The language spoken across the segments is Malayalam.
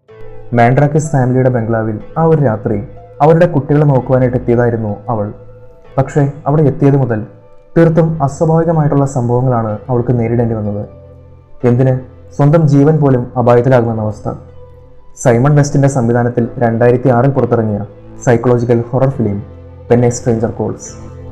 മാൻഡ്രാക്കിസ് ഫാമിലിയുടെ ബംഗ്ലാവിൽ ആ ഒരു രാത്രി അവരുടെ കുട്ടികളെ നോക്കുവാനായിട്ട് എത്തിയതായിരുന്നു അവൾ പക്ഷേ അവിടെ എത്തിയത് മുതൽ തീർത്തും അസ്വാഭാവികമായിട്ടുള്ള സംഭവങ്ങളാണ് അവൾക്ക് നേരിടേണ്ടി വന്നത് എന്തിന് സ്വന്തം ജീവൻ പോലും അപായത്തിലാകുമെന്ന അവസ്ഥ സൈമൺ വെസ്റ്റിന്റെ സംവിധാനത്തിൽ രണ്ടായിരത്തി ആറിൽ പുറത്തിറങ്ങിയ psychological horror film when a stranger calls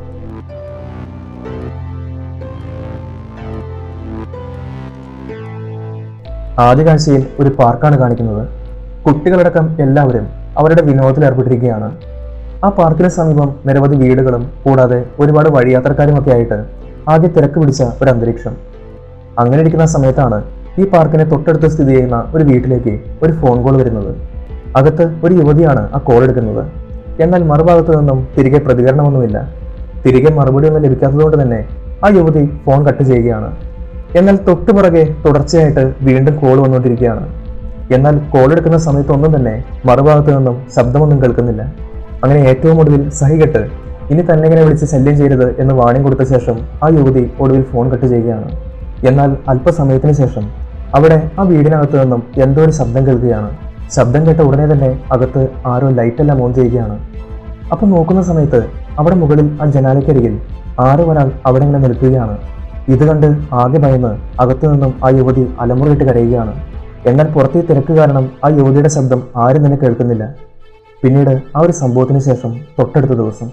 ആദ്യ കാഴ്ചയിൽ ഒരു പാർക്കാണ് കാണിക്കുന്നത് കുട്ടികളടക്കം എല്ലാവരും അവരുടെ വിനോദത്തിൽ ഏർപ്പെട്ടിരിക്കുകയാണ് ആ പാർക്കിന് സമീപം നിരവധി വീടുകളും കൂടാതെ ഒരുപാട് വഴിയാത്രക്കാരുമൊക്കെ ആയിട്ട് ആദ്യ തിരക്ക് പിടിച്ച ഒരു അന്തരീക്ഷം അങ്ങനെ ഇരിക്കുന്ന സമയത്താണ് ഈ പാർക്കിനെ തൊട്ടടുത്ത് സ്ഥിതി ചെയ്യുന്ന ഒരു വീട്ടിലേക്ക് ഒരു ഫോൺ കോൾ വരുന്നത് അകത്ത് ഒരു യുവതിയാണ് ആ കോൾ എടുക്കുന്നത് എന്നാൽ മറുഭാഗത്തു നിന്നും തിരികെ പ്രതികരണമൊന്നുമില്ല തിരികെ മറുപടി ഒന്നും ലഭിക്കാത്തതുകൊണ്ട് തന്നെ ആ യുവതി ഫോൺ കട്ട് ചെയ്യുകയാണ് എന്നാൽ തൊട്ടു പുറകെ തുടർച്ചയായിട്ട് വീണ്ടും കോൾ വന്നുകൊണ്ടിരിക്കുകയാണ് എന്നാൽ കോൾ എടുക്കുന്ന സമയത്തൊന്നും തന്നെ മറുഭാഗത്തു നിന്നും ശബ്ദമൊന്നും കേൾക്കുന്നില്ല അങ്ങനെ ഏറ്റവും ഒടുവിൽ സഹികെട്ട് ഇനി തന്നെ ഇങ്ങനെ വിളിച്ച് ശല്യം ചെയ്യരുത് എന്ന് വാണിംഗ് കൊടുത്ത ശേഷം ആ യുവതി ഒടുവിൽ ഫോൺ കട്ട് ചെയ്യുകയാണ് എന്നാൽ അല്പസമയത്തിന് ശേഷം അവിടെ ആ വീടിനകത്ത് നിന്നും എന്തോ ഒരു ശബ്ദം കേൾക്കുകയാണ് ശബ്ദം കേട്ട ഉടനെ തന്നെ അകത്ത് ആരോ ലൈറ്റെല്ലാം ഓൺ ചെയ്യുകയാണ് അപ്പൊ നോക്കുന്ന സമയത്ത് അവിടെ മുകളിൽ ആ ജനാലയ്ക്കരികിൽ ആരോ ഒരാൾ അവിടെ ഇങ്ങനെ നിൽക്കുകയാണ് ഇത് കണ്ട് ആകെ ഭയന്ന് അകത്തു നിന്നും ആ യുവതി അലമുറയിട്ട് കരയുകയാണ് എന്നാൽ പുറത്തെ തിരക്ക് കാരണം ആ യുവതിയുടെ ശബ്ദം ആരും തന്നെ കേൾക്കുന്നില്ല പിന്നീട് ആ ഒരു സംഭവത്തിന് ശേഷം തൊട്ടടുത്ത ദിവസം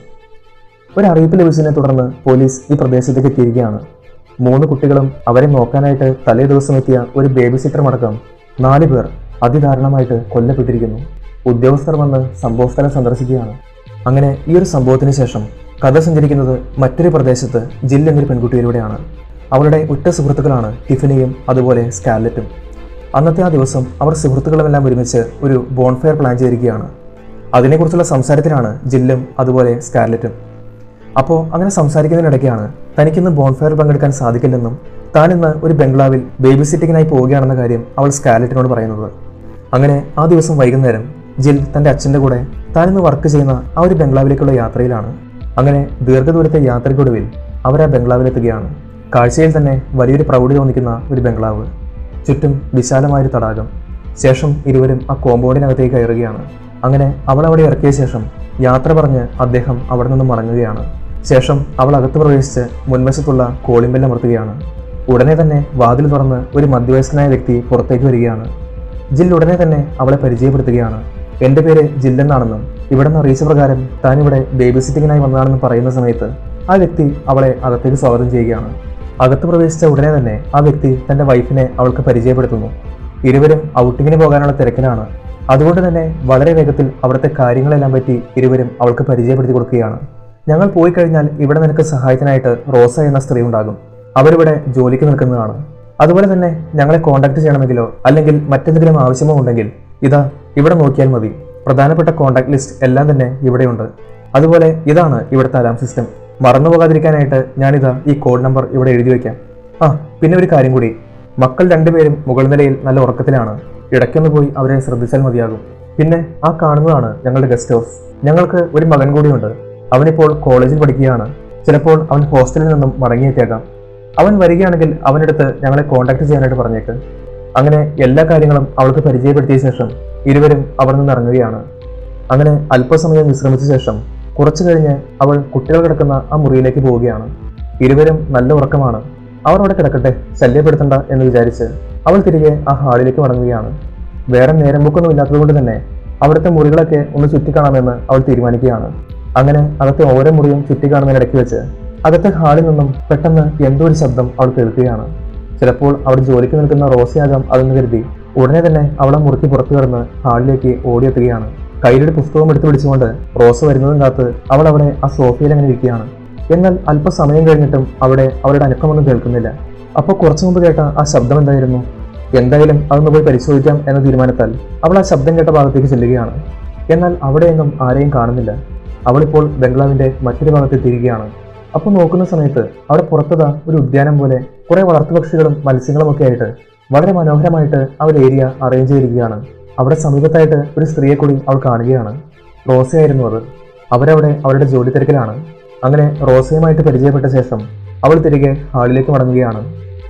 ഒരു അറിയിപ്പ് ലഭിച്ചതിനെ തുടർന്ന് പോലീസ് ഈ പ്രദേശത്തേക്ക് എത്തിയിരിക്കുകയാണ് മൂന്ന് കുട്ടികളും അവരെ നോക്കാനായിട്ട് തലേ ദിവസം എത്തിയ ഒരു ബേബി സിറ്ററും അടക്കം നാല് പേർ അതിദാരുണമായിട്ട് കൊല്ലപ്പെട്ടിരിക്കുന്നു ഉദ്യോഗസ്ഥർ വന്ന് സംഭവസ്ഥലം സന്ദർശിക്കുകയാണ് അങ്ങനെ ഈ ഒരു സംഭവത്തിന് ശേഷം കഥ സഞ്ചരിക്കുന്നത് മറ്റൊരു പ്രദേശത്ത് ജിൽ എന്നൊരു പെൺകുട്ടിയിലൂടെയാണ് അവളുടെ ഉറ്റ സുഹൃത്തുക്കളാണ് ടിഫിനിയും അതുപോലെ സ്കാലറ്റും അന്നത്തെ ആ ദിവസം അവർ സുഹൃത്തുക്കളുമെല്ലാം ഒരുമിച്ച് ഒരു ബോൺഫയർ പ്ലാൻ ചെയ്തിരിക്കുകയാണ് അതിനെക്കുറിച്ചുള്ള സംസാരത്തിലാണ് ജില്ലും അതുപോലെ സ്കാർലറ്റും അപ്പോൾ അങ്ങനെ സംസാരിക്കുന്നതിനിടയ്ക്കാണ് തനിക്കിന്ന് ബോൺഫയർ പങ്കെടുക്കാൻ സാധിക്കില്ലെന്നും താൻ ഇന്ന് ഒരു ബംഗ്ലാവിൽ ബേബി സിറ്റിങ്ങിനായി പോവുകയാണെന്ന കാര്യം അവൾ സ്കാലറ്റിനോട് പറയുന്നത് അങ്ങനെ ആ ദിവസം വൈകുന്നേരം ജിൽ തൻ്റെ അച്ഛൻ്റെ കൂടെ താൻ ഇന്ന് വർക്ക് ചെയ്യുന്ന ആ ഒരു ബംഗ്ലാവിലേക്കുള്ള യാത്രയിലാണ് അങ്ങനെ ദീർഘദൂരത്തെ യാത്രയ്ക്കൊടുവിൽ അവർ ആ ബംഗ്ലാവിലെത്തുകയാണ് കാഴ്ചയിൽ തന്നെ വലിയൊരു പ്രൗഢി തോന്നിക്കുന്ന ഒരു ബംഗ്ലാവ് ചുറ്റും വിശാലമായൊരു തടാകം ശേഷം ഇരുവരും ആ കോമ്പൗണ്ടിനകത്തേക്ക് കയറുകയാണ് അങ്ങനെ അവൾ അവിടെ ഇറക്കിയ ശേഷം യാത്ര പറഞ്ഞ് അദ്ദേഹം അവിടെ നിന്ന് മടങ്ങുകയാണ് ശേഷം അവൾ അകത്ത് പ്രവേശിച്ച് മുൻവശത്തുള്ള കോളിംബെൽ അമർത്തുകയാണ് ഉടനെ തന്നെ വാതിൽ തുറന്ന് ഒരു മധ്യവയസ്കനായ വ്യക്തി പുറത്തേക്ക് വരികയാണ് ജിൽ ഉടനെ തന്നെ അവളെ പരിചയപ്പെടുത്തുകയാണ് എൻ്റെ പേര് ജില്ലെന്നാണെന്നും ഇവിടെ നിന്ന് അറിയിച്ച പ്രകാരം താൻ ഇവിടെ ബേബി സിറ്റിങ്ങിനായി വന്നതാണെന്ന് പറയുന്ന സമയത്ത് ആ വ്യക്തി അവളെ അകത്തേക്ക് സ്വാഗതം ചെയ്യുകയാണ് അകത്ത് പ്രവേശിച്ച ഉടനെ തന്നെ ആ വ്യക്തി തന്റെ വൈഫിനെ അവൾക്ക് പരിചയപ്പെടുത്തുന്നു ഇരുവരും ഔട്ടിങ്ങിന് പോകാനുള്ള തിരക്കിലാണ് അതുകൊണ്ട് തന്നെ വളരെ വേഗത്തിൽ അവിടുത്തെ കാര്യങ്ങളെല്ലാം പറ്റി ഇരുവരും അവൾക്ക് പരിചയപ്പെടുത്തി കൊടുക്കുകയാണ് ഞങ്ങൾ പോയി കഴിഞ്ഞാൽ ഇവിടെ നിനക്ക് സഹായത്തിനായിട്ട് റോസ എന്ന സ്ത്രീ ഉണ്ടാകും അവരിവിടെ ജോലിക്ക് നിൽക്കുന്നതാണ് അതുപോലെ തന്നെ ഞങ്ങളെ കോൺടാക്ട് ചെയ്യണമെങ്കിലോ അല്ലെങ്കിൽ മറ്റെന്തെങ്കിലും ആവശ്യമോ ഉണ്ടെങ്കിൽ ഇതാ ഇവിടെ നോക്കിയാൽ മതി പ്രധാനപ്പെട്ട കോൺടാക്ട് ലിസ്റ്റ് എല്ലാം തന്നെ ഇവിടെയുണ്ട് അതുപോലെ ഇതാണ് ഇവിടുത്തെ അലാം സിസ്റ്റം മറന്നു പോകാതിരിക്കാനായിട്ട് ഞാനിതാ ഈ കോഡ് നമ്പർ ഇവിടെ എഴുതി വയ്ക്കാം ആ പിന്നെ ഒരു കാര്യം കൂടി മക്കൾ രണ്ടുപേരും മുകൾ നിലയിൽ നല്ല ഉറക്കത്തിലാണ് ഇടയ്ക്കൊന്ന് പോയി അവരെ ശ്രദ്ധിച്ചാൽ മതിയാകും പിന്നെ ആ കാണുന്നതാണ് ഞങ്ങളുടെ ഗസ്റ്റ് ഹൗസ് ഞങ്ങൾക്ക് ഒരു മകൻ കൂടിയുണ്ട് അവനിപ്പോൾ കോളേജിൽ പഠിക്കുകയാണ് ചിലപ്പോൾ അവൻ ഹോസ്റ്റലിൽ നിന്നും മടങ്ങിയെത്തിയേക്കാം അവൻ വരികയാണെങ്കിൽ അവനടുത്ത് ഞങ്ങളെ കോൺടാക്ട് ചെയ്യാനായിട്ട് പറഞ്ഞേക്ക് അങ്ങനെ എല്ലാ കാര്യങ്ങളും അവൾക്ക് പരിചയപ്പെടുത്തിയ ശേഷം ഇരുവരും അവിടെ നിന്ന് ഇറങ്ങുകയാണ് അങ്ങനെ അല്പസമയം വിശ്രമിച്ച ശേഷം കുറച്ചു കഴിഞ്ഞ് അവൾ കുട്ടികൾ കിടക്കുന്ന ആ മുറിയിലേക്ക് പോവുകയാണ് ഇരുവരും നല്ല ഉറക്കമാണ് അവർ അവിടെ കിടക്കട്ടെ ശല്യപ്പെടുത്തണ്ട എന്ന് വിചാരിച്ച് അവൾ തിരികെ ആ ഹാളിലേക്ക് മടങ്ങുകയാണ് വേറെ നേരം പോക്കൊന്നും ഇല്ലാത്തതുകൊണ്ട് തന്നെ അവിടുത്തെ മുറികളൊക്കെ ഒന്ന് ചുറ്റിക്കാണാമെന്ന് അവൾ തീരുമാനിക്കുകയാണ് അങ്ങനെ അകത്തെ ഓരോ മുറിയും ചുറ്റിക്കാണുന്നതിനിടയ്ക്ക് വെച്ച് അകത്തെ ഹാളിൽ നിന്നും പെട്ടെന്ന് എന്തോ ഒരു ശബ്ദം അവൾ കേൾക്കുകയാണ് ചിലപ്പോൾ അവിടെ ജോലിക്ക് നിൽക്കുന്ന റോസയാകാം അതെന്ന് കരുതി ഉടനെ തന്നെ അവളെ മുറുക്കി പുറത്തു കിടന്ന് ഹാളിലേക്ക് ഓടിയെത്തുകയാണ് കയ്യിലൊരു പുസ്തകം എടുത്തു പിടിച്ചുകൊണ്ട് റോസ വരുന്നതും കാത്ത് അവൾ അവിടെ ആ സോഫയിൽ അങ്ങനെ ഇരിക്കുകയാണ് എന്നാൽ അല്പസമയം കഴിഞ്ഞിട്ടും അവിടെ അവരുടെ അനക്കമൊന്നും കേൾക്കുന്നില്ല അപ്പോൾ കുറച്ചു മുമ്പ് കേട്ട ആ ശബ്ദം എന്തായിരുന്നു എന്തായാലും അതൊന്ന് പോയി പരിശോധിക്കാം എന്ന തീരുമാനത്താൽ അവൾ ആ ശബ്ദം കേട്ട ഭാഗത്തേക്ക് ചെല്ലുകയാണ് എന്നാൽ അവിടെയൊന്നും ആരെയും കാണുന്നില്ല അവളിപ്പോൾ ബംഗ്ലാവിന്റെ മറ്റൊരു ഭാഗത്ത് എത്തിയിരിക്കുകയാണ് അപ്പോൾ നോക്കുന്ന സമയത്ത് അവിടെ പുറത്തതാ ഒരു ഉദ്യാനം പോലെ കുറെ വളർത്തുപക്ഷികളും മത്സ്യങ്ങളും ഒക്കെ ആയിട്ട് വളരെ മനോഹരമായിട്ട് ആ ഒരു ഏരിയ അറേഞ്ച് ചെയ്തിരിക്കുകയാണ് അവിടെ സമീപത്തായിട്ട് ഒരു സ്ത്രീയെ കൂടി അവൾ കാണുകയാണ് റോസയായിരുന്നു അത് അവരവിടെ അവരുടെ ജോലി തിരക്കിലാണ് അങ്ങനെ റോസയുമായിട്ട് പരിചയപ്പെട്ട ശേഷം അവൾ തിരികെ ഹാളിലേക്ക് മടങ്ങുകയാണ്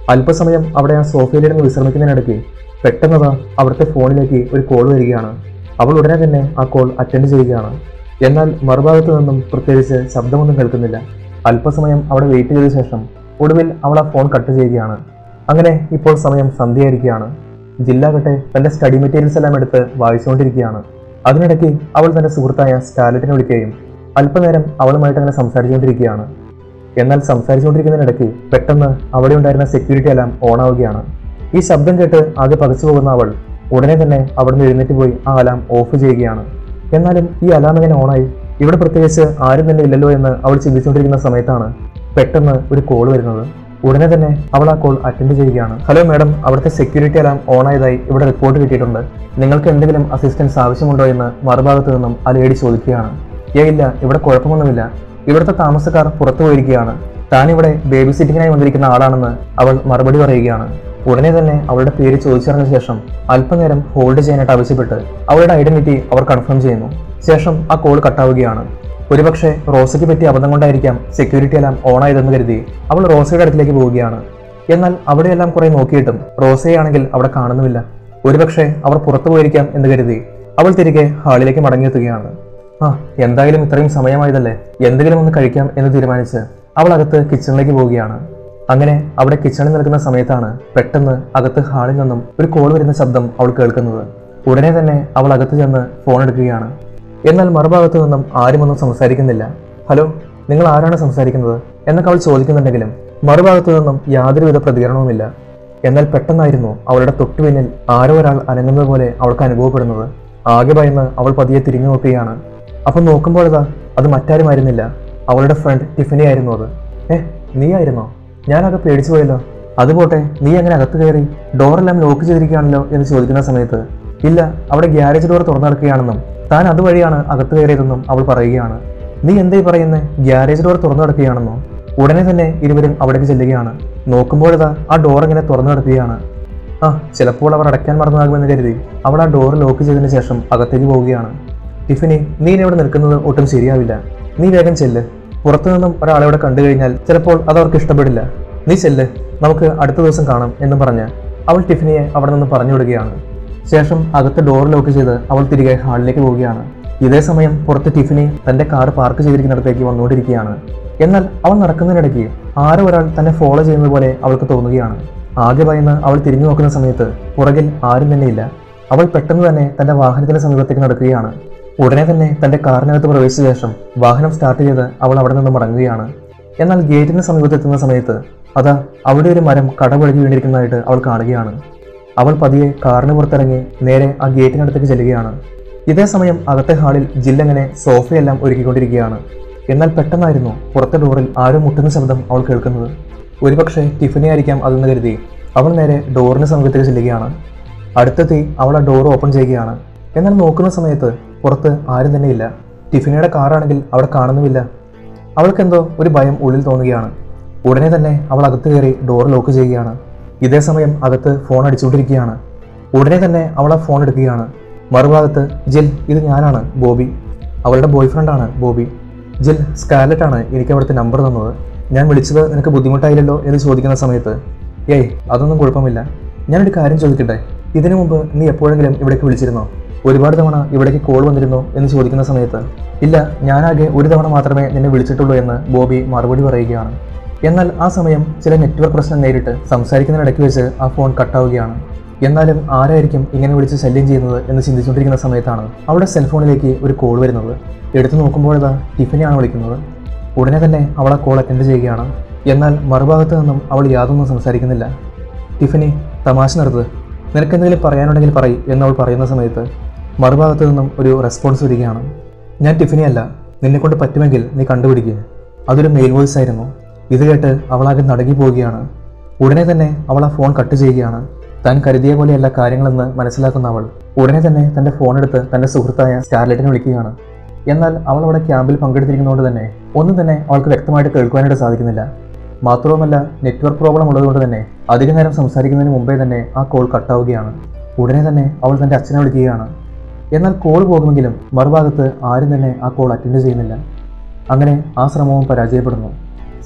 അല്പസമയം അവിടെ ആ സോഫയിലിരുന്ന് വിശ്രമിക്കുന്നതിനിടയ്ക്ക് പെട്ടെന്നതാ അവിടുത്തെ ഫോണിലേക്ക് ഒരു കോൾ വരികയാണ് അവൾ ഉടനെ തന്നെ ആ കോൾ അറ്റൻഡ് ചെയ്യുകയാണ് എന്നാൽ മറുഭാഗത്തു നിന്നും പ്രത്യേകിച്ച് ശബ്ദമൊന്നും കേൾക്കുന്നില്ല അല്പസമയം അവിടെ വെയിറ്റ് ചെയ്ത ശേഷം ഒടുവിൽ അവൾ ആ ഫോൺ കട്ട് ചെയ്യുകയാണ് അങ്ങനെ ഇപ്പോൾ സമയം സന്ധ്യയായിരിക്കുകയാണ് ജില്ലാകട്ടെ തന്റെ സ്റ്റഡി മെറ്റീരിയൽസ് എല്ലാം എടുത്ത് വായിച്ചുകൊണ്ടിരിക്കുകയാണ് അതിനിടയ്ക്ക് അവൾ തന്റെ സുഹൃത്തായ സ്കാലറ്റിനെ വിളിക്കുകയും അല്പനേരം അവളുമായിട്ട് അങ്ങനെ സംസാരിച്ചുകൊണ്ടിരിക്കുകയാണ് എന്നാൽ സംസാരിച്ചുകൊണ്ടിരിക്കുന്നതിനിടയ്ക്ക് പെട്ടെന്ന് അവിടെ ഉണ്ടായിരുന്ന സെക്യൂരിറ്റി അലാം ഓൺ ആവുകയാണ് ഈ ശബ്ദം കേട്ട് ആകെ പകച്ചു പോകുന്ന അവൾ ഉടനെ തന്നെ അവിടുന്ന് എഴുന്നേറ്റ് പോയി ആ അലാം ഓഫ് ചെയ്യുകയാണ് എന്നാലും ഈ അലാം എങ്ങനെ ഓണായി ഇവിടെ പ്രത്യേകിച്ച് ആരും തന്നെ ഇല്ലല്ലോ എന്ന് അവൾ ചിന്തിച്ചുകൊണ്ടിരിക്കുന്ന സമയത്താണ് പെട്ടെന്ന് ഒരു കോൾ വരുന്നത് ഉടനെ തന്നെ അവൾ ആ കോൾ അറ്റൻഡ് ചെയ്യുകയാണ് ഹലോ മാഡം അവിടുത്തെ സെക്യൂരിറ്റി അലാം ഓൺ ആയതായി ഇവിടെ റിപ്പോർട്ട് കിട്ടിയിട്ടുണ്ട് നിങ്ങൾക്ക് എന്തെങ്കിലും അസിസ്റ്റൻസ് ആവശ്യമുണ്ടോ എന്ന് മറുഭാഗത്ത് നിന്നും ആ ലേഡി ചോദിക്കുകയാണ് ഏ ഇല്ല ഇവിടെ കുഴപ്പമൊന്നുമില്ല ഇവിടുത്തെ താമസക്കാർ പുറത്തു പോയിരിക്കുകയാണ് താൻ ഇവിടെ ബേബി സിറ്റിങ്ങിനായി വന്നിരിക്കുന്ന ആളാണെന്ന് അവൾ മറുപടി പറയുകയാണ് ഉടനെ തന്നെ അവളുടെ പേര് ചോദിച്ചറിഞ്ഞ ശേഷം അല്പനേരം ഹോൾഡ് ചെയ്യാനായിട്ട് ആവശ്യപ്പെട്ട് അവളുടെ ഐഡന്റിറ്റി അവർ കൺഫേം ചെയ്യുന്നു ശേഷം ആ കോൾ കട്ടാവുകയാണ് ഒരുപക്ഷെ റോസയ്ക്ക് പറ്റിയ അബദ്ധം കൊണ്ടായിരിക്കാം സെക്യൂരിറ്റി എല്ലാം ഓൺ ആയതെന്ന് കരുതി അവൾ റോസയുടെ അടുത്തിലേക്ക് പോവുകയാണ് എന്നാൽ അവിടെയെല്ലാം കുറെ നോക്കിയിട്ടും റോസയാണെങ്കിൽ അവിടെ കാണുന്നുമില്ല ഒരുപക്ഷെ അവർ പുറത്തു പോയിരിക്കാം എന്ന് കരുതി അവൾ തിരികെ ഹാളിലേക്ക് മടങ്ങിയെത്തുകയാണ് ആ എന്തായാലും ഇത്രയും സമയമായതല്ലേ എന്തെങ്കിലും ഒന്ന് കഴിക്കാം എന്ന് തീരുമാനിച്ച് അവൾ അകത്ത് കിച്ചണിലേക്ക് പോവുകയാണ് അങ്ങനെ അവിടെ കിച്ചണിൽ നിൽക്കുന്ന സമയത്താണ് പെട്ടെന്ന് അകത്ത് ഹാളിൽ നിന്നും ഒരു കോൾ വരുന്ന ശബ്ദം അവൾ കേൾക്കുന്നത് ഉടനെ തന്നെ അവൾ അകത്ത് ചെന്ന് ഫോൺ എടുക്കുകയാണ് എന്നാൽ മറുഭാഗത്തു നിന്നും ആരുമൊന്നും സംസാരിക്കുന്നില്ല ഹലോ നിങ്ങൾ ആരാണ് സംസാരിക്കുന്നത് എന്നൊക്കെ അവൾ ചോദിക്കുന്നുണ്ടെങ്കിലും മറുഭാഗത്തു നിന്നും യാതൊരുവിധ പ്രതികരണവുമില്ല എന്നാൽ പെട്ടെന്നായിരുന്നു അവളുടെ തൊട്ടു പിന്നിൽ ആരോ ഒരാൾ അനങ്ങുന്നത് പോലെ അവൾക്ക് അനുഭവപ്പെടുന്നത് ആകെ ഭയന്ന് അവൾ പതിയെ തിരിഞ്ഞു നോക്കുകയാണ് അപ്പം നോക്കുമ്പോഴതാ അത് മറ്റാരുമായിരുന്നില്ല അവളുടെ ഫ്രണ്ട് ടിഫിനി ആയിരുന്നു അത് ഏ നീ ആയിരുന്നോ ഞാനൊക്കെ പേടിച്ചു പോയല്ലോ അതുപോട്ടെ നീ എങ്ങനെ അകത്ത് കയറി ഡോറെല്ലാം ലോക്ക് ചെയ്തിരിക്കുകയാണല്ലോ എന്ന് ചോദിക്കുന്ന സമയത്ത് ഇല്ല അവിടെ ഗ്യാരേജ് ഡോർ തുറന്നു കിടക്കുകയാണെന്നും താൻ അതുവഴിയാണ് അകത്ത് കയറിയതെന്നും അവൾ പറയുകയാണ് നീ എന്തേ പറയുന്നേ ഗ്യാരേജ് ഡോർ തുറന്നു കിടക്കുകയാണെന്നോ ഉടനെ തന്നെ ഇരുവരും അവിടേക്ക് ചെല്ലുകയാണ് നോക്കുമ്പോഴതാ ആ ഡോർ ഇങ്ങനെ തുറന്നു കിടക്കുകയാണ് ആ ചിലപ്പോൾ അവർ അടയ്ക്കാൻ മറന്നതാകുമെന്ന് കരുതി അവൾ ആ ഡോർ ലോക്ക് ചെയ്തതിന് ശേഷം അകത്തേക്ക് പോവുകയാണ് ടിഫിനി നീ ഇനി ഇവിടെ നിൽക്കുന്നത് ഒട്ടും ശരിയാവില്ല നീ വേഗം ചെല്ല് പുറത്തു നിന്നും ഒരാളെ ഇവിടെ കണ്ടു കഴിഞ്ഞാൽ ചിലപ്പോൾ അത് അവർക്ക് ഇഷ്ടപ്പെടില്ല നീ ചെല്ല് നമുക്ക് അടുത്ത ദിവസം കാണാം എന്ന് പറഞ്ഞ് അവൾ ടിഫിനിയെ അവിടെ നിന്ന് പറഞ്ഞു വിടുകയാണ് ശേഷം അകത്ത് ഡോർ ലോക്ക് ചെയ്ത് അവൾ തിരികെ ഹാളിലേക്ക് പോവുകയാണ് ഇതേ സമയം പുറത്ത് ടിഫിനി തന്റെ കാർ പാർക്ക് ചെയ്തിരിക്കുന്നിടത്തേക്ക് വന്നുകൊണ്ടിരിക്കുകയാണ് എന്നാൽ അവൾ നടക്കുന്നതിനിടയ്ക്ക് ആരോ ഒരാൾ തന്നെ ഫോളോ ചെയ്യുന്നത് പോലെ അവൾക്ക് തോന്നുകയാണ് ആകെ ഭയന്ന് അവൾ തിരിഞ്ഞു നോക്കുന്ന സമയത്ത് പുറകിൽ ആരും തന്നെയില്ല അവൾ പെട്ടെന്ന് തന്നെ തന്റെ വാഹനത്തിന്റെ സമീപത്തേക്ക് നടക്കുകയാണ് ഉടനെ തന്നെ തന്റെ കാറിനകത്ത് പ്രവേശിച്ച ശേഷം വാഹനം സ്റ്റാർട്ട് ചെയ്ത് അവൾ അവിടെ നിന്ന് മടങ്ങുകയാണ് എന്നാൽ ഗേറ്റിന് സമീപത്തെത്തുന്ന സമയത്ത് അതാ അവിടെ ഒരു മരം കടപുഴകി വീണിരിക്കുന്നതായിട്ട് അവൾ കാണുകയാണ് അവൾ പതിയെ കാറിന് പുറത്തിറങ്ങി നേരെ ആ ഗേറ്റിനടുത്തേക്ക് ചെല്ലുകയാണ് ഇതേ സമയം അകത്തെ ഹാളിൽ ജില്ലങ്ങനെ സോഫയെല്ലാം ഒരുക്കിക്കൊണ്ടിരിക്കുകയാണ് എന്നാൽ പെട്ടെന്നായിരുന്നു പുറത്തെ ഡോറിൽ ആരോ മുട്ടുന്ന ശബ്ദം അവൾ കേൾക്കുന്നത് ഒരുപക്ഷെ ടിഫിനി ആയിരിക്കാം അതെന്ന് കരുതി അവൾ നേരെ ഡോറിന് സമീപത്തേക്ക് ചെല്ലുകയാണ് അടുത്തെത്തി അവൾ ആ ഡോർ ഓപ്പൺ ചെയ്യുകയാണ് എന്നാൽ നോക്കുന്ന സമയത്ത് പുറത്ത് ആരും തന്നെയില്ല ടിഫിനിയുടെ കാറാണെങ്കിൽ അവിടെ കാണുന്നുമില്ല അവൾക്കെന്തോ ഒരു ഭയം ഉള്ളിൽ തോന്നുകയാണ് ഉടനെ തന്നെ അവൾ അകത്ത് കയറി ഡോർ ലോക്ക് ചെയ്യുകയാണ് ഇതേ സമയം അകത്ത് ഫോൺ അടിച്ചുകൊണ്ടിരിക്കുകയാണ് ഉടനെ തന്നെ അവൾ ആ ഫോൺ എടുക്കുകയാണ് മറുഭാഗത്ത് ജിൽ ഇത് ഞാനാണ് ബോബി അവളുടെ ബോയ് ഫ്രണ്ടാണ് ബോബി ജിൽ സ്കാലറ്റ് ആണ് എനിക്ക് അവിടുത്തെ നമ്പർ തന്നത് ഞാൻ വിളിച്ചത് നിനക്ക് ബുദ്ധിമുട്ടായില്ലല്ലോ എന്ന് ചോദിക്കുന്ന സമയത്ത് ഏയ് അതൊന്നും കുഴപ്പമില്ല ഞാനൊരു കാര്യം ചോദിക്കട്ടെ ഇതിനു മുമ്പ് നീ എപ്പോഴെങ്കിലും ഇവിടേക്ക് വിളിച്ചിരുന്നോ ഒരുപാട് തവണ ഇവിടേക്ക് കോൾ വന്നിരുന്നോ എന്ന് ചോദിക്കുന്ന സമയത്ത് ഇല്ല ഞാനാകെ ഒരു തവണ മാത്രമേ നിന്നെ വിളിച്ചിട്ടുള്ളൂ എന്ന് ബോബി മറുപടി പറയുകയാണ് എന്നാൽ ആ സമയം ചില നെറ്റ്വർക്ക് പ്രശ്നം നേരിട്ട് സംസാരിക്കുന്നതിനിടയ്ക്ക് വെച്ച് ആ ഫോൺ കട്ടാവുകയാണ് എന്നാലും ആരായിരിക്കും ഇങ്ങനെ വിളിച്ച് ശല്യം ചെയ്യുന്നത് എന്ന് ചിന്തിച്ചുകൊണ്ടിരിക്കുന്ന സമയത്താണ് അവളുടെ സെൽഫോണിലേക്ക് ഒരു കോൾ വരുന്നത് എടുത്തു നോക്കുമ്പോഴതാ ടിഫിനെയാണ് വിളിക്കുന്നത് ഉടനെ തന്നെ അവൾ ആ കോൾ അറ്റൻഡ് ചെയ്യുകയാണ് എന്നാൽ മറുഭാഗത്ത് നിന്നും അവൾ യാതൊന്നും സംസാരിക്കുന്നില്ല ടിഫിനി തമാശ നിർത്ത് നിനക്കെന്തെങ്കിലും പറയാനുണ്ടെങ്കിൽ പറയ് എന്ന് അവൾ പറയുന്ന സമയത്ത് മറുഭാഗത്ത് നിന്നും ഒരു റെസ്പോൺസ് വരികയാണ് ഞാൻ ടിഫിനി അല്ല നിന്നെക്കൊണ്ട് പറ്റുമെങ്കിൽ നീ കണ്ടുപിടിക്കുക അതൊരു മെയിൽ വോയിസ് ആയിരുന്നു ഇത് കേട്ട് അവളാകെ നടുങ്ങി പോവുകയാണ് ഉടനെ തന്നെ അവൾ ആ ഫോൺ കട്ട് ചെയ്യുകയാണ് താൻ കരുതിയ പോലെയല്ല കാര്യങ്ങളെന്ന് മനസ്സിലാക്കുന്ന അവൾ ഉടനെ തന്നെ തന്റെ ഫോൺ എടുത്ത് തന്റെ സുഹൃത്തായ സ്കാർലെറ്റിനെ വിളിക്കുകയാണ് എന്നാൽ അവൾ അവിടെ ക്യാമ്പിൽ പങ്കെടുത്തിരിക്കുന്നതുകൊണ്ട് തന്നെ ഒന്നും തന്നെ അവൾക്ക് വ്യക്തമായിട്ട് കേൾക്കുവാനായിട്ട് സാധിക്കുന്നില്ല മാത്രവുമല്ല നെറ്റ്വർക്ക് പ്രോബ്ലം ഉള്ളതുകൊണ്ട് തന്നെ അധിക നേരം സംസാരിക്കുന്നതിന് മുമ്പേ തന്നെ ആ കോൾ കട്ടാവുകയാണ് ഉടനെ തന്നെ അവൾ തന്റെ അച്ഛനെ വിളിക്കുകയാണ് എന്നാൽ കോൾ പോകുമെങ്കിലും മറുഭാഗത്ത് ആരും തന്നെ ആ കോൾ അറ്റൻഡ് ചെയ്യുന്നില്ല അങ്ങനെ ആ ശ്രമവും പരാജയപ്പെടുന്നു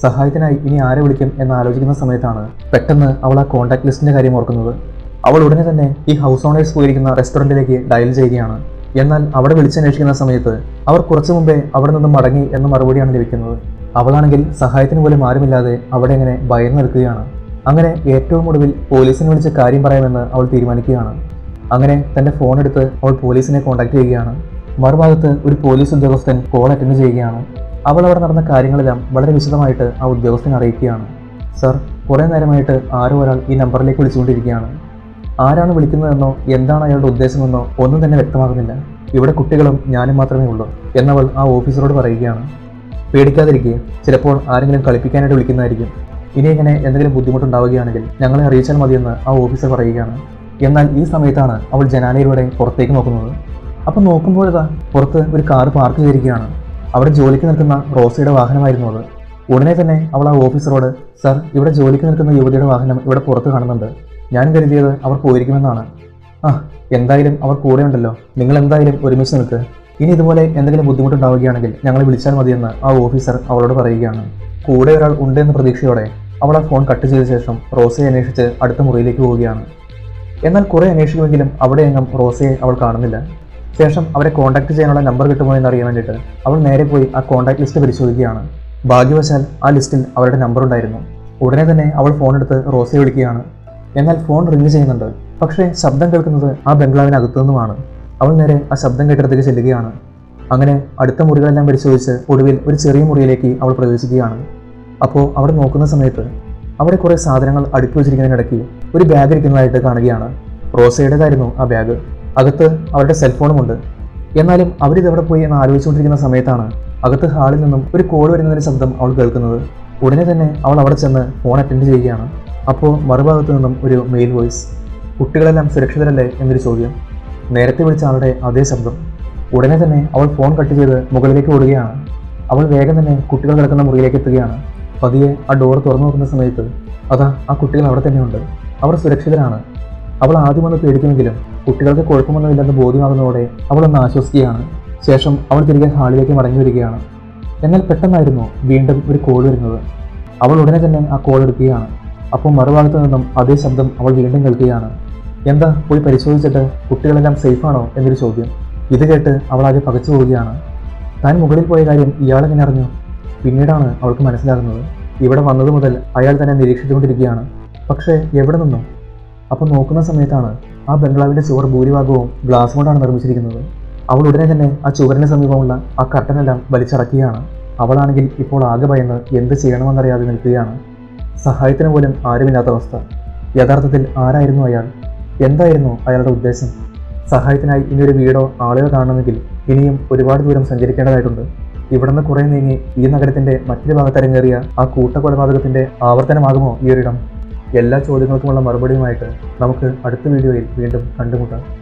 സഹായത്തിനായി ഇനി ആരെ വിളിക്കും എന്ന് ആലോചിക്കുന്ന സമയത്താണ് പെട്ടെന്ന് അവൾ ആ കോൺടാക്ട് ലിസ്റ്റിന്റെ കാര്യം ഓർക്കുന്നത് അവൾ ഉടനെ തന്നെ ഈ ഹൗസ് ഓണേഴ്സ് പോയിരിക്കുന്ന റെസ്റ്റോറൻറ്റിലേക്ക് ഡയൽ ചെയ്യുകയാണ് എന്നാൽ അവിടെ വിളിച്ചന്വേഷിക്കുന്ന സമയത്ത് അവർ കുറച്ചു മുമ്പേ അവിടെ നിന്ന് മടങ്ങി എന്ന മറുപടിയാണ് ലഭിക്കുന്നത് അവളാണെങ്കിൽ സഹായത്തിന് പോലും ആരുമില്ലാതെ അവിടെ ഇങ്ങനെ ഭയന്ന് നിൽക്കുകയാണ് അങ്ങനെ ഏറ്റവും ഒടുവിൽ പോലീസിനെ വിളിച്ച് കാര്യം പറയാമെന്ന് അവൾ തീരുമാനിക്കുകയാണ് അങ്ങനെ തന്റെ ഫോൺ എടുത്ത് അവൾ പോലീസിനെ കോൺടാക്ട് ചെയ്യുകയാണ് മറുഭാഗത്ത് ഒരു പോലീസ് ഉദ്യോഗസ്ഥൻ കോൾ അറ്റൻഡ് ചെയ്യുകയാണ് അവൾ അവിടെ നടന്ന കാര്യങ്ങളെല്ലാം വളരെ വിശദമായിട്ട് ആ ഉദ്യോഗസ്ഥൻ അറിയിക്കുകയാണ് സർ കുറേ നേരമായിട്ട് ആരോ ഒരാൾ ഈ നമ്പറിലേക്ക് വിളിച്ചുകൊണ്ടിരിക്കുകയാണ് ആരാണ് വിളിക്കുന്നതെന്നോ എന്താണ് അയാളുടെ ഉദ്ദേശമെന്നോ ഒന്നും തന്നെ വ്യക്തമാകുന്നില്ല ഇവിടെ കുട്ടികളും ഞാനും മാത്രമേ ഉള്ളൂ എന്നവൾ ആ ഓഫീസറോട് പറയുകയാണ് പേടിക്കാതിരിക്കുക ചിലപ്പോൾ ആരെങ്കിലും കളിപ്പിക്കാനായിട്ട് വിളിക്കുന്നതായിരിക്കും ഇനി ഇങ്ങനെ എന്തെങ്കിലും ബുദ്ധിമുട്ടുണ്ടാവുകയാണെങ്കിൽ ഞങ്ങളെ അറിയിച്ചാൽ മതിയെന്ന് ആ ഓഫീസർ പറയുകയാണ് എന്നാൽ ഈ സമയത്താണ് അവൾ ജനാലയിലൂടെ പുറത്തേക്ക് നോക്കുന്നത് അപ്പം നോക്കുമ്പോഴതാ പുറത്ത് ഒരു കാറ് പാർക്ക് ചെയ്തിരിക്കുകയാണ് അവിടെ ജോലിക്ക് നിൽക്കുന്ന റോസയുടെ വാഹനമായിരുന്നു അത് ഉടനെ തന്നെ അവൾ ആ ഓഫീസറോട് സർ ഇവിടെ ജോലിക്ക് നിൽക്കുന്ന യുവതിയുടെ വാഹനം ഇവിടെ പുറത്ത് കാണുന്നുണ്ട് ഞാൻ കരുതിയത് അവർ പോയിരിക്കുമെന്നാണ് ആ എന്തായാലും അവർ കൂടെ ഉണ്ടല്ലോ നിങ്ങൾ എന്തായാലും ഒരുമിച്ച് നിൽക്ക് ഇനി ഇതുപോലെ എന്തെങ്കിലും ബുദ്ധിമുട്ടുണ്ടാവുകയാണെങ്കിൽ ഞങ്ങളെ വിളിച്ചാൽ മതിയെന്ന് ആ ഓഫീസർ അവളോട് പറയുകയാണ് കൂടെ ഒരാൾ ഉണ്ടെന്ന പ്രതീക്ഷയോടെ അവൾ ആ ഫോൺ കട്ട് ചെയ്ത ശേഷം റോസയെ അന്വേഷിച്ച് അടുത്ത മുറിയിലേക്ക് പോവുകയാണ് എന്നാൽ കുറെ അന്വേഷിക്കുമെങ്കിലും അവിടെയെങ്ങും റോസയെ അവൾ കാണുന്നില്ല ശേഷം അവരെ കോൺടാക്ട് ചെയ്യാനുള്ള നമ്പർ കിട്ടുമോ എന്ന് അറിയാൻ വേണ്ടിയിട്ട് അവൾ നേരെ പോയി ആ കോൺടാക്ട് ലിസ്റ്റ് പരിശോധിക്കുകയാണ് ഭാഗ്യവശാൽ ആ ലിസ്റ്റിൽ അവരുടെ നമ്പർ ഉണ്ടായിരുന്നു ഉടനെ തന്നെ അവൾ ഫോൺ എടുത്ത് റോസയെ വിളിക്കുകയാണ് എന്നാൽ ഫോൺ റിങ് ചെയ്യുന്നുണ്ട് പക്ഷേ ശബ്ദം കേൾക്കുന്നത് ആ ബംഗ്ലാവിനകത്തു നിന്നുമാണ് അവൾ നേരെ ആ ശബ്ദം കേട്ടിടത്തേക്ക് ചെല്ലുകയാണ് അങ്ങനെ അടുത്ത മുറികളെല്ലാം പരിശോധിച്ച് ഒടുവിൽ ഒരു ചെറിയ മുറിയിലേക്ക് അവൾ പ്രവേശിക്കുകയാണ് അപ്പോൾ അവിടെ നോക്കുന്ന സമയത്ത് അവിടെ കുറേ സാധനങ്ങൾ അടുക്കി വെച്ചിരിക്കുന്നതിനിടയ്ക്ക് ഒരു ബാഗ് ഇരിക്കുന്നതായിട്ട് കാണുകയാണ് റോസയുടേതായിരുന്നു ആ ബാഗ് അകത്ത് അവരുടെ സെൽഫോണുമുണ്ട് എന്നാലും അവരിത് എവിടെ പോയി എന്ന് ആലോചിച്ചുകൊണ്ടിരിക്കുന്ന സമയത്താണ് അകത്ത് ഹാളിൽ നിന്നും ഒരു കോൾ വരുന്നതിന്റെ ശബ്ദം അവൾ കേൾക്കുന്നത് ഉടനെ തന്നെ അവൾ അവിടെ ചെന്ന് ഫോൺ അറ്റൻഡ് ചെയ്യുകയാണ് അപ്പോൾ മറുഭാഗത്ത് നിന്നും ഒരു മെയിൽ വോയിസ് കുട്ടികളെല്ലാം സുരക്ഷിതരല്ലേ എന്നൊരു ചോദ്യം നേരത്തെ വിളിച്ച ആളുടെ അതേ ശബ്ദം ഉടനെ തന്നെ അവൾ ഫോൺ കട്ട് ചെയ്ത് മുകളിലേക്ക് ഓടുകയാണ് അവൾ വേഗം തന്നെ കുട്ടികൾ കിടക്കുന്ന മുറിയിലേക്ക് എത്തുകയാണ് പതിയെ ആ ഡോർ തുറന്നു നോക്കുന്ന സമയത്ത് അതാ ആ കുട്ടികൾ അവിടെ തന്നെയുണ്ട് അവർ സുരക്ഷിതരാണ് അവൾ ആദ്യം ഒന്ന് പേടിക്കുമെങ്കിലും കുട്ടികൾക്ക് കുഴപ്പമൊന്നുമില്ലെന്ന് ബോധ്യമാകുന്നതോടെ അവൾ ഒന്ന് ആശ്വസിക്കുകയാണ് ശേഷം അവൾ തിരികെ ഹാളിലേക്ക് മടങ്ങി വരികയാണ് എന്നാൽ പെട്ടെന്നായിരുന്നു വീണ്ടും ഒരു കോൾ വരുന്നത് അവൾ ഉടനെ തന്നെ ആ കോൾ എടുക്കുകയാണ് അപ്പോൾ മറുഭാഗത്ത് നിന്നും അതേ ശബ്ദം അവൾ വീണ്ടും കേൾക്കുകയാണ് എന്താ പോയി പരിശോധിച്ചിട്ട് കുട്ടികളെല്ലാം സേഫാണോ എന്നൊരു ചോദ്യം ഇത് കേട്ട് അവൾ ആകെ പകച്ചു പോവുകയാണ് താൻ മുകളിൽ പോയ കാര്യം ഇയാളെങ്ങനെ അറിഞ്ഞു പിന്നീടാണ് അവൾക്ക് മനസ്സിലാകുന്നത് ഇവിടെ വന്നത് മുതൽ അയാൾ തന്നെ നിരീക്ഷിച്ചുകൊണ്ടിരിക്കുകയാണ് പക്ഷേ എവിടെ നിന്നും അപ്പോൾ നോക്കുന്ന സമയത്താണ് ആ ബംഗ്ലാവിൻ്റെ ചുവർ ഭൂരിഭാഗവും ഗ്ലാസ് കൊണ്ടാണ് നിർമ്മിച്ചിരിക്കുന്നത് അവൾ ഉടനെ തന്നെ ആ ചുവരിന് സമീപമുള്ള ആ കർട്ടനെല്ലാം വലിച്ചടക്കുകയാണ് അവളാണെങ്കിൽ ഇപ്പോൾ ആകെ ഭയന്ന് എന്ത് ചെയ്യണമെന്നറിയാതെ നിൽക്കുകയാണ് സഹായത്തിന് പോലും ആരുമില്ലാത്ത അവസ്ഥ യഥാർത്ഥത്തിൽ ആരായിരുന്നു അയാൾ എന്തായിരുന്നു അയാളുടെ ഉദ്ദേശം സഹായത്തിനായി ഇനി ഒരു വീടോ ആളുകൾ കാണണമെങ്കിൽ ഇനിയും ഒരുപാട് ദൂരം സഞ്ചരിക്കേണ്ടതായിട്ടുണ്ട് ഇവിടുന്ന് കുറേ നീങ്ങി ഈ നഗരത്തിന്റെ മറ്റൊരു ഭാഗത്തരങ്ങേറിയ ആ കൂട്ടക്കൊലപാതകത്തിന്റെ ആവർത്തനമാകുമോ ഈ ഒരിടം എല്ലാ ചോദ്യങ്ങൾക്കുമുള്ള മറുപടിയുമായിട്ട് നമുക്ക് അടുത്ത വീഡിയോയിൽ വീണ്ടും കണ്ടുമുട്ടാം